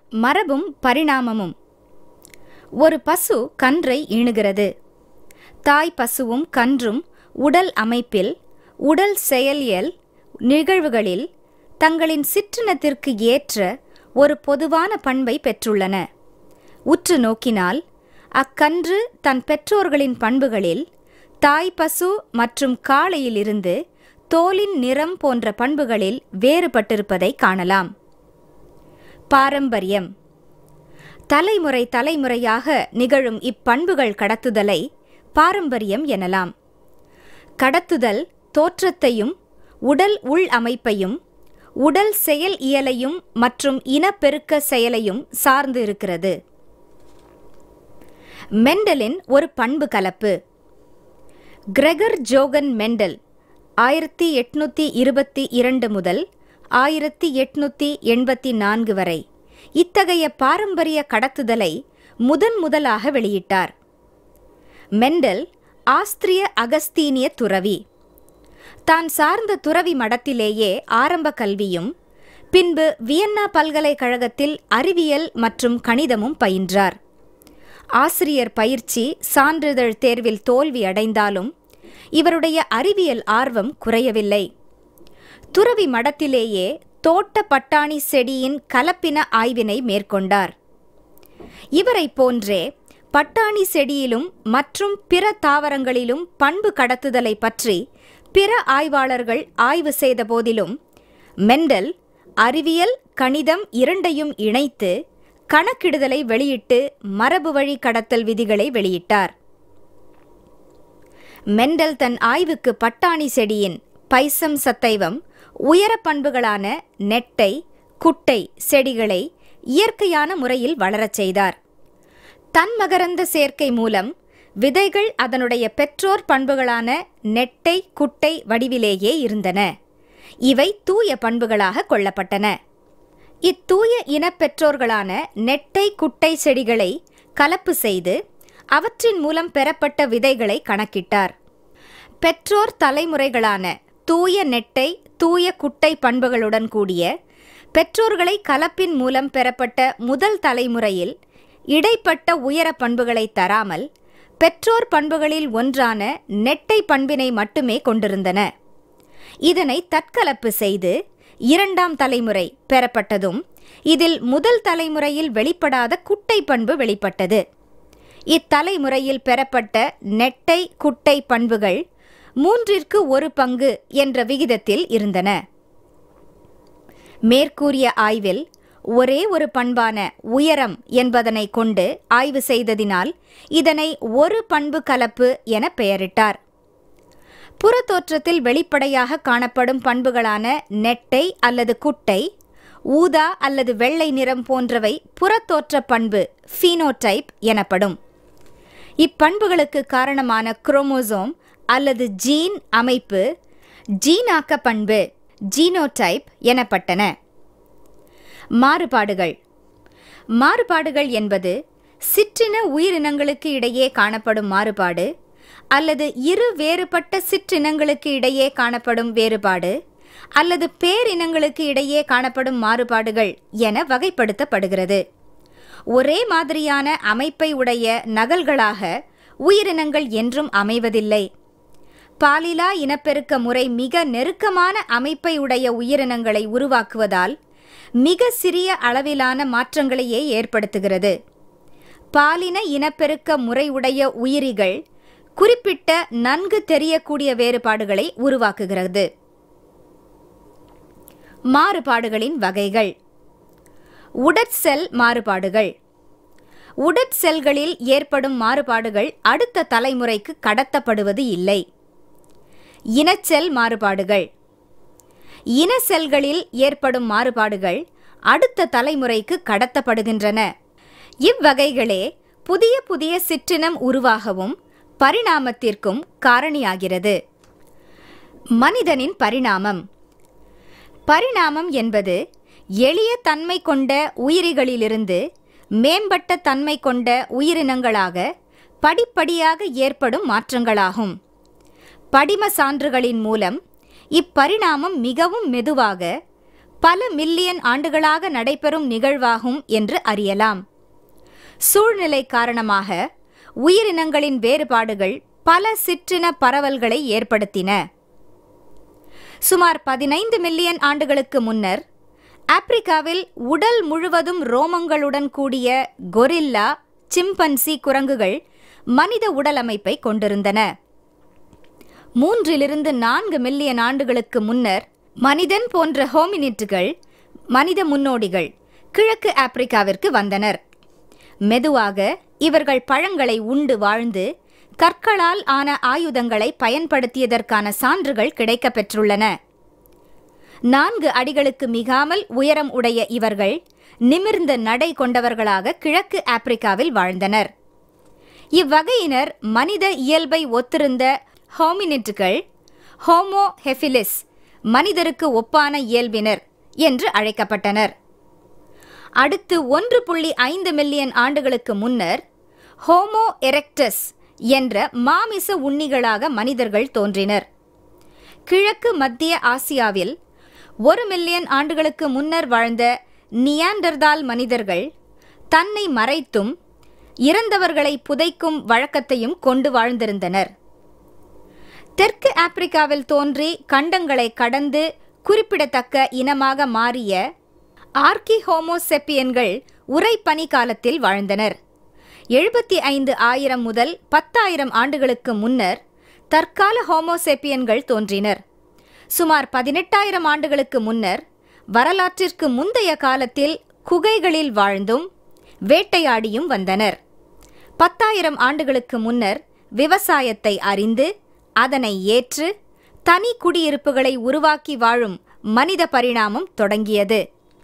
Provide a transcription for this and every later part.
மரபும் பரிணாமமும் ஒரு பசு கன்றை ஈணுகிறது தாய் பசுவும் கன்றும் உடல் அமைப்பில் உடல் செயலியல் நிகழ்வுகளில் தங்களின் சிற்றினத்திற்கு ஏற்ற ஒரு பொதுவான பண்பை பெற்றுள்ளன உற்று நோக்கினால் அக்கன்று தன் பெற்றோர்களின் பண்புகளில் தாய் பசு மற்றும் காளையிலிருந்து தோலின் நிறம் போன்ற பண்புகளில் வேறுபட்டிருப்பதை காணலாம் பாரம்பரியம் தலைமுறை தலைமுறையாக நிகழும் இப்பண்புகள் கடத்துதலை பாரம்பரியம் எனலாம் கடத்துதல் தோற்றத்தையும் உடல் உள் அமைப்பையும் உடல் செயல் இயலையும் மற்றும் இனப்பெருக்க செயலையும் சார்ந்து இருக்கிறது மெண்டலின் ஒரு பண்பு கலப்பு கிரெகர் ஜோகன் மெண்டல் ஆயிரத்தி எட்நூத்தி இருபத்தி இரண்டு முதல் ஆயிரத்தி எட்நூத்தி எண்பத்தி நான்கு வரை இத்தகைய பாரம்பரிய கடத்துதலை முதன் முதலாக வெளியிட்டார் மெண்டல் ஆஸ்திரிய அகஸ்தீனிய துறவி தான் சார்ந்த துறவி மடத்திலேயே ஆரம்ப கல்வியும் பின்பு வியன்னா பல்கலைக்கழகத்தில் அறிவியல் மற்றும் கணிதமும் பயின்றார் ஆசிரியர் பயிற்சி சான்றிதழ் தேர்வில் தோல்வி அடைந்தாலும் இவருடைய அறிவியல் ஆர்வம் குறையவில்லை துறவி மடத்திலேயே தோட்ட பட்டாணி செடியின் கலப்பின ஆய்வினை மேற்கொண்டார் இவரைப் போன்றே பட்டாணி செடியிலும் மற்றும் பிற தாவரங்களிலும் பண்பு கடத்துதலை பற்றி பிற ஆய்வாளர்கள் ஆய்வு செய்த போதிலும் மெண்டல் அறிவியல் கணிதம் இரண்டையும் இணைத்து கணக்கிடுதலை வெளியிட்டு மரபு வழி கடத்தல் விதிகளை வெளியிட்டார் மெண்டல் தன் ஆய்வுக்கு பட்டாணி செடியின் பைசம் சத்தைவம் உயர பண்புகளான நெட்டை குட்டை செடிகளை இயற்கையான முறையில் வளரச் செய்தார் தன்மகரந்த சேர்க்கை மூலம் விதைகள் அதனுடைய பெற்றோர் பண்புகளான நெட்டை குட்டை வடிவிலேயே இருந்தன இவை தூய பண்புகளாக கொள்ளப்பட்டன இத்தூய இனப்பெற்றோர்களான நெட்டை குட்டை செடிகளை கலப்பு செய்து அவற்றின் மூலம் பெறப்பட்ட விதைகளை கணக்கிட்டார் பெற்றோர் தலைமுறைகளான தூய நெட்டை தூய குட்டை பண்புகளுடன் கூடிய பெற்றோர்களை கலப்பின் மூலம் பெறப்பட்ட முதல் தலைமுறையில் இடைப்பட்ட உயர பண்புகளை தராமல் பெற்றோர் பண்புகளில் ஒன்றான நெட்டை பண்பினை மட்டுமே கொண்டிருந்தன இதனை தற்கலப்பு செய்து இரண்டாம் தலைமுறை பெறப்பட்டதும் இதில் முதல் தலைமுறையில் வெளிப்படாத குட்டை பண்பு வெளிப்பட்டது இத்தலைமுறையில் பெறப்பட்ட நெட்டை குட்டை பண்புகள் மூன்றிற்கு ஒரு பங்கு என்ற விகிதத்தில் இருந்தன மேற்கூறிய ஆய்வில் ஒரே ஒரு பண்பான உயரம் என்பதனை கொண்டு ஆய்வு செய்ததினால் இதனை ஒரு பண்பு கலப்பு என பெயரிட்டார் புறத்தோற்றத்தில் வெளிப்படையாக காணப்படும் பண்புகளான நெட்டை அல்லது குட்டை ஊதா அல்லது வெள்ளை நிறம் போன்றவை புறத்தோற்ற பண்பு ஃபீனோடைப் எனப்படும் இப்பண்புகளுக்கு காரணமான குரோமோசோம் அல்லது ஜீன் அமைப்பு ஜீனாக்க பண்பு ஜீனோடைப் எனப்பட்டன மாறுபாடுகள் மாறுபாடுகள் என்பது சிற்றின உயிரினங்களுக்கு இடையே காணப்படும் மாறுபாடு அல்லது இரு வேறுபட்ட சிற்றினங்களுக்கு இடையே காணப்படும் வேறுபாடு அல்லது பேரினங்களுக்கு இடையே காணப்படும் மாறுபாடுகள் என வகைப்படுத்தப்படுகிறது ஒரே மாதிரியான அமைப்பை உடைய நகல்களாக உயிரினங்கள் என்றும் அமைவதில்லை பாலிலா இனப்பெருக்க முறை மிக நெருக்கமான அமைப்பை உடைய உயிரினங்களை உருவாக்குவதால் மிக சிறிய அளவிலான மாற்றங்களையே ஏற்படுத்துகிறது பாலின இனப்பெருக்க முறை உடைய உயிரிகள் குறிப்பிட்ட நன்கு தெரியக்கூடிய வேறுபாடுகளை உருவாக்குகிறது மாறுபாடுகளின் வகைகள் உடற்செல் மாறுபாடுகள் உடற்செல்களில் ஏற்படும் மாறுபாடுகள் அடுத்த தலைமுறைக்கு கடத்தப்படுவது இல்லை இனச்செல் மாறுபாடுகள் இன செல்களில் ஏற்படும் மாறுபாடுகள் அடுத்த தலைமுறைக்கு கடத்தப்படுகின்றன இவ்வகைகளே புதிய புதிய சிற்றினம் உருவாகவும் பரிணாமத்திற்கும் காரணியாகிறது மனிதனின் பரிணாமம் பரிணாமம் என்பது எளிய தன்மை கொண்ட உயிரிகளிலிருந்து மேம்பட்ட தன்மை கொண்ட உயிரினங்களாக படிப்படியாக ஏற்படும் மாற்றங்களாகும் படிம சான்றுகளின் மூலம் இப்பரிணாமம் மிகவும் மெதுவாக பல மில்லியன் ஆண்டுகளாக நடைபெறும் நிகழ்வாகும் என்று அறியலாம் சூழ்நிலை காரணமாக உயிரினங்களின் வேறுபாடுகள் பல சிற்றின பரவல்களை ஏற்படுத்தின சுமார் பதினைந்து மில்லியன் ஆண்டுகளுக்கு முன்னர் ஆப்பிரிக்காவில் உடல் முழுவதும் ரோமங்களுடன் கூடிய கொரில்லா சிம்பன்சி குரங்குகள் மனித உடல் அமைப்பை கொண்டிருந்தன மூன்றிலிருந்து நான்கு மில்லியன் ஆண்டுகளுக்கு முன்னர் மனிதன் போன்ற ஹோமினிட்டுகள் மனித முன்னோடிகள் கிழக்கு ஆப்பிரிக்காவிற்கு வந்தனர் மெதுவாக இவர்கள் பழங்களை உண்டு வாழ்ந்து கற்களால் ஆன ஆயுதங்களை பயன்படுத்தியதற்கான சான்றுகள் கிடைக்கப் பெற்றுள்ளன நான்கு அடிகளுக்கு மிகாமல் உயரம் உடைய இவர்கள் நிமிர்ந்த நடை கொண்டவர்களாக கிழக்கு ஆப்பிரிக்காவில் வாழ்ந்தனர் இவ்வகையினர் மனித இயல்பை ஒத்திருந்த ஹோமினிட்டுகள் ஹோமோ ஹெஃபிலிஸ் மனிதருக்கு ஒப்பான இயல்பினர் என்று அழைக்கப்பட்டனர் அடுத்து ஒன்று புள்ளி ஐந்து மில்லியன் ஆண்டுகளுக்கு முன்னர் ஹோமோ எரெக்டஸ் என்ற மாமிச உண்ணிகளாக மனிதர்கள் தோன்றினர் கிழக்கு மத்திய ஆசியாவில் ஒரு மில்லியன் ஆண்டுகளுக்கு முன்னர் வாழ்ந்த நியாண்டர்தால் மனிதர்கள் தன்னை மறைத்தும் இறந்தவர்களை புதைக்கும் வழக்கத்தையும் கொண்டு வாழ்ந்திருந்தனர் தெற்கு ஆப்பிரிக்காவில் தோன்றி கண்டங்களை கடந்து குறிப்பிடத்தக்க இனமாக மாறிய ஆர்கி ஹோமோசெப்பியன்கள் உரைப்பனி காலத்தில் வாழ்ந்தனர் எழுபத்தி ஐந்து ஆயிரம் முதல் பத்தாயிரம் ஆண்டுகளுக்கு முன்னர் தற்கால ஹோமோசெப்பியன்கள் தோன்றினர் சுமார் பதினெட்டாயிரம் ஆண்டுகளுக்கு முன்னர் வரலாற்றிற்கு முந்தைய காலத்தில் குகைகளில் வாழ்ந்தும் வேட்டையாடியும் வந்தனர் பத்தாயிரம் ஆண்டுகளுக்கு முன்னர் விவசாயத்தை அறிந்து அதனை ஏற்று தனி குடியிருப்புகளை உருவாக்கி வாழும் மனித பரிணாமம் தொடங்கியது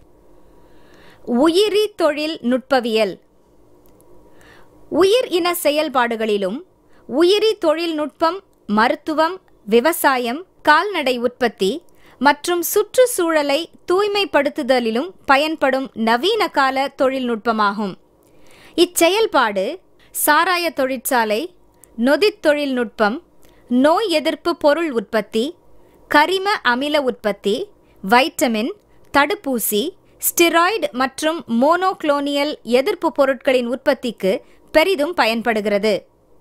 உயிரி தொழில் நுட்பவியல் உயிர் இன செயல்பாடுகளிலும் உயிரி தொழில்நுட்பம் மருத்துவம் விவசாயம் கால்நடை உற்பத்தி மற்றும் சுற்றுச்சூழலை தூய்மைப்படுத்துதலிலும் பயன்படும் நவீன கால தொழில்நுட்பமாகும் இச்செயல்பாடு சாராய தொழிற்சாலை நொதித் தொழில்நுட்பம் நோய் எதிர்ப்பு பொருள் உற்பத்தி கரிம அமில உற்பத்தி வைட்டமின் தடுப்பூசி ஸ்டிராய்டு மற்றும் மோனோக்ளோனியல் எதிர்ப்பு பொருட்களின் உற்பத்திக்கு பெரிதும் பயன்படுகிறது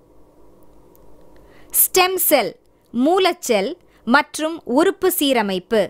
ஸ்டெம் செல் மூலச்செல் மற்றும் உறுப்பு சீரமைப்பு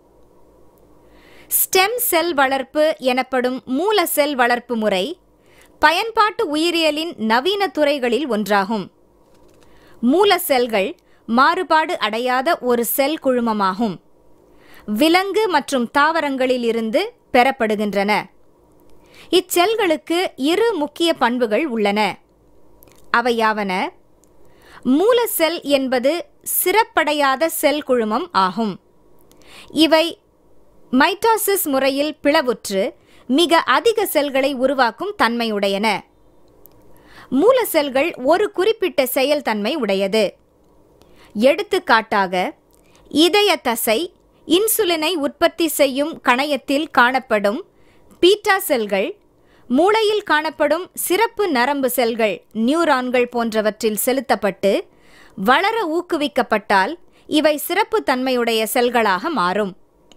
ஸ்டெம் செல் வளர்ப்பு எனப்படும் மூல செல் வளர்ப்பு முறை பயன்பாட்டு உயிரியலின் நவீன துறைகளில் ஒன்றாகும் மூல செல்கள் மாறுபாடு அடையாத ஒரு செல் குழுமமாகும் விலங்கு மற்றும் தாவரங்களில் இருந்து பெறப்படுகின்றன இச்செல்களுக்கு இரு முக்கிய பண்புகள் உள்ளன அவையாவன மூல செல் என்பது சிறப்படையாத செல் குழுமம் ஆகும் இவை மைட்டாசிஸ் முறையில் பிளவுற்று மிக அதிக செல்களை உருவாக்கும் தன்மையுடையன மூல செல்கள் ஒரு குறிப்பிட்ட செயல்தன்மை உடையது எடுத்துக்காட்டாக இதய தசை இன்சுலினை உற்பத்தி செய்யும் கணையத்தில் காணப்படும் பீட்டா செல்கள் மூளையில் காணப்படும் சிறப்பு நரம்பு செல்கள் நியூரான்கள் போன்றவற்றில் செலுத்தப்பட்டு வளர ஊக்குவிக்கப்பட்டால் இவை சிறப்பு தன்மையுடைய செல்களாக மாறும்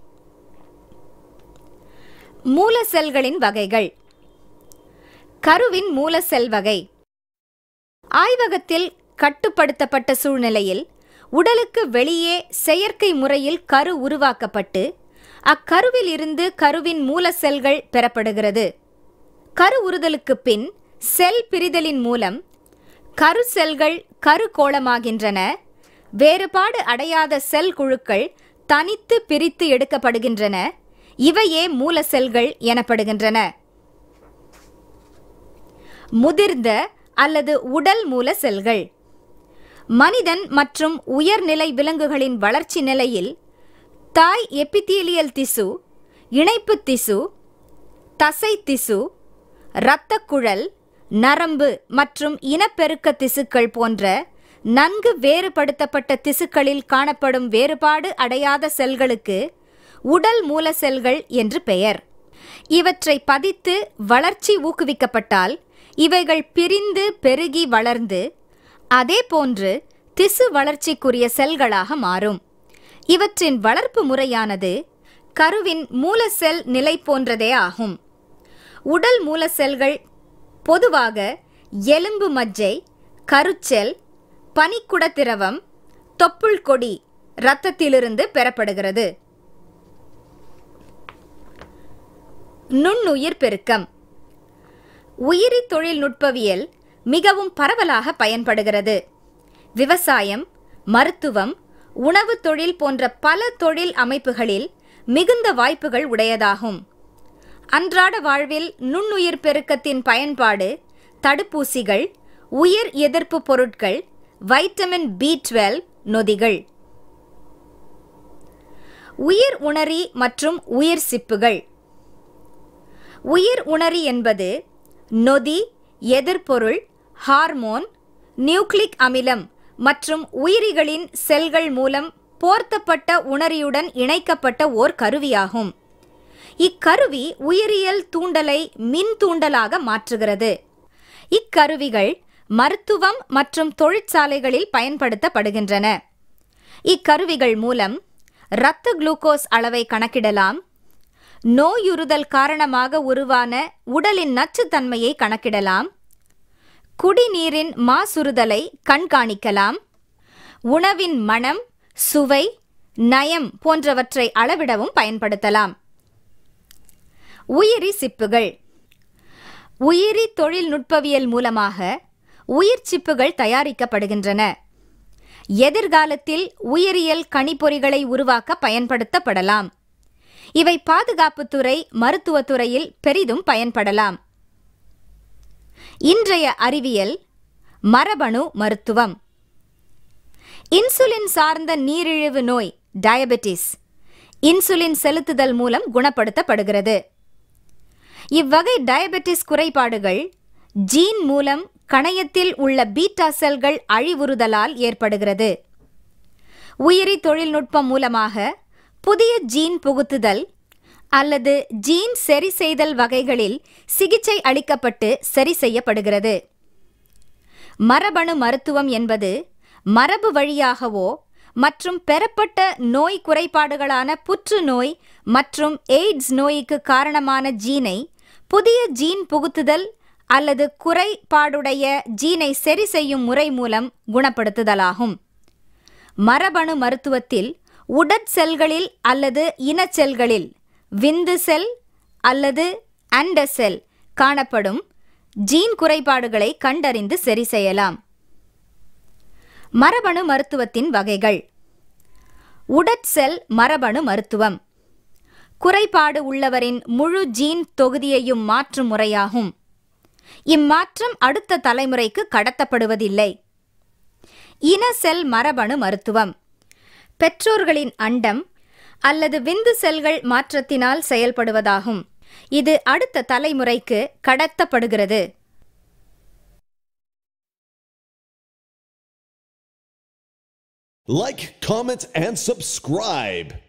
மூல செல்களின் வகைகள் கருவின் மூல செல் வகை ஆய்வகத்தில் கட்டுப்படுத்தப்பட்ட சூழ்நிலையில் உடலுக்கு வெளியே செயற்கை முறையில் கரு உருவாக்கப்பட்டு அக்கருவில் இருந்து கருவின் மூல செல்கள் பெறப்படுகிறது கரு உறுதலுக்கு பின் செல் பிரிதலின் மூலம் கரு செல்கள் கரு கோளமாகின்றன வேறுபாடு அடையாத செல் குழுக்கள் தனித்து பிரித்து எடுக்கப்படுகின்றன இவையே மூல செல்கள் எனப்படுகின்றன முதிர்ந்த அல்லது உடல் மூல செல்கள் மனிதன் மற்றும் உயர்நிலை விலங்குகளின் வளர்ச்சி நிலையில் தாய் எபித்தீலியல் திசு இணைப்பு திசு தசை திசு இரத்தக்குழல் நரம்பு மற்றும் இனப்பெருக்க திசுக்கள் போன்ற நன்கு வேறுபடுத்தப்பட்ட திசுக்களில் காணப்படும் வேறுபாடு அடையாத செல்களுக்கு உடல் மூல செல்கள் என்று பெயர் இவற்றை பதித்து வளர்ச்சி ஊக்குவிக்கப்பட்டால் இவைகள் பிரிந்து பெருகி வளர்ந்து அதே போன்று திசு வளர்ச்சிக்குரிய செல்களாக மாறும் இவற்றின் வளர்ப்பு முறையானது கருவின் மூல செல் நிலை போன்றதே ஆகும் உடல் மூல செல்கள் பொதுவாக எலும்பு மஜ்ஜை கருச்செல் பனிக்குட திரவம் தொப்புள் கொடி இரத்தத்திலிருந்து பெறப்படுகிறது நுண்ணுயிர் பெருக்கம் உயிரி தொழில்நுட்பவியல் மிகவும் பரவலாக பயன்படுகிறது விவசாயம் மருத்துவம் உணவு தொழில் போன்ற பல தொழில் அமைப்புகளில் மிகுந்த வாய்ப்புகள் உடையதாகும் அன்றாட வாழ்வில் நுண்ணுயிர் பெருக்கத்தின் பயன்பாடு தடுப்பூசிகள் உயிர் எதிர்ப்பு பொருட்கள் வைட்டமின் பி டுவெல் நொதிகள் உயிர் உணரி மற்றும் உயிர் சிப்புகள் உயிர் உணரி என்பது நொதி எதிர்பொருள் ஹார்மோன் நியூக்ளிக் அமிலம் மற்றும் உயிரிகளின் செல்கள் மூலம் போர்த்தப்பட்ட உணரியுடன் இணைக்கப்பட்ட ஓர் கருவியாகும் இக்கருவி உயிரியல் தூண்டலை மின் தூண்டலாக மாற்றுகிறது இக்கருவிகள் மருத்துவம் மற்றும் தொழிற்சாலைகளில் பயன்படுத்தப்படுகின்றன இக்கருவிகள் மூலம் இரத்த குளுக்கோஸ் அளவை கணக்கிடலாம் நோயுறுதல் காரணமாக உருவான உடலின் நச்சுத்தன்மையை கணக்கிடலாம் குடிநீரின் மாசுறுதலை கண்காணிக்கலாம் உணவின் மணம் சுவை நயம் போன்றவற்றை அளவிடவும் பயன்படுத்தலாம் உயிரி சிப்புகள் உயிரி தொழில்நுட்பவியல் மூலமாக உயிர் சிப்புகள் தயாரிக்கப்படுகின்றன எதிர்காலத்தில் உயிரியல் கணிப்பொறிகளை உருவாக்க பயன்படுத்தப்படலாம் இவை பாதுகாப்புத்துறை மருத்துவத்துறையில் பெரிதும் பயன்படலாம் இன்றைய அறிவியல் மரபணு மருத்துவம் இன்சுலின் சார்ந்த நீரிழிவு நோய் டயபெட்டிஸ் இன்சுலின் செலுத்துதல் மூலம் குணப்படுத்தப்படுகிறது இவ்வகை டயபெட்டிஸ் குறைபாடுகள் ஜீன் மூலம் கணையத்தில் உள்ள பீட்டா செல்கள் அழிவுறுதலால் ஏற்படுகிறது உயிரி தொழில்நுட்பம் மூலமாக புதிய ஜீன் புகுத்துதல் அல்லது ஜீன் சரி செய்தல் வகைகளில் சிகிச்சை அளிக்கப்பட்டு சரி செய்யப்படுகிறது மரபணு மருத்துவம் என்பது மரபு வழியாகவோ மற்றும் பெறப்பட்ட நோய் குறைபாடுகளான புற்றுநோய் மற்றும் எய்ட்ஸ் நோய்க்கு காரணமான ஜீனை புதிய ஜீன் புகுத்துதல் அல்லது குறைபாடுடைய ஜீனை சரி செய்யும் முறை மூலம் குணப்படுத்துதலாகும் மரபணு மருத்துவத்தில் உடற் செல்களில் அல்லது இனச்செல்களில் விந்து செல் அல்லது அண்ட செல் காணப்படும் ஜீன் குறைபாடுகளை கண்டறிந்து சரி செய்யலாம் மரபணு மருத்துவத்தின் வகைகள் உடற்செல் மரபணு மருத்துவம் குறைபாடு உள்ளவரின் முழு ஜீன் தொகுதியையும் மாற்றும் முறையாகும் இம்மாற்றம் அடுத்த தலைமுறைக்கு கடத்தப்படுவதில்லை இன செல் மரபணு மருத்துவம் பெற்றோர்களின் அண்டம் அல்லது விந்து செல்கள் மாற்றத்தினால் செயல்படுவதாகும் இது அடுத்த தலைமுறைக்கு கடத்தப்படுகிறது Like, comment, and subscribe.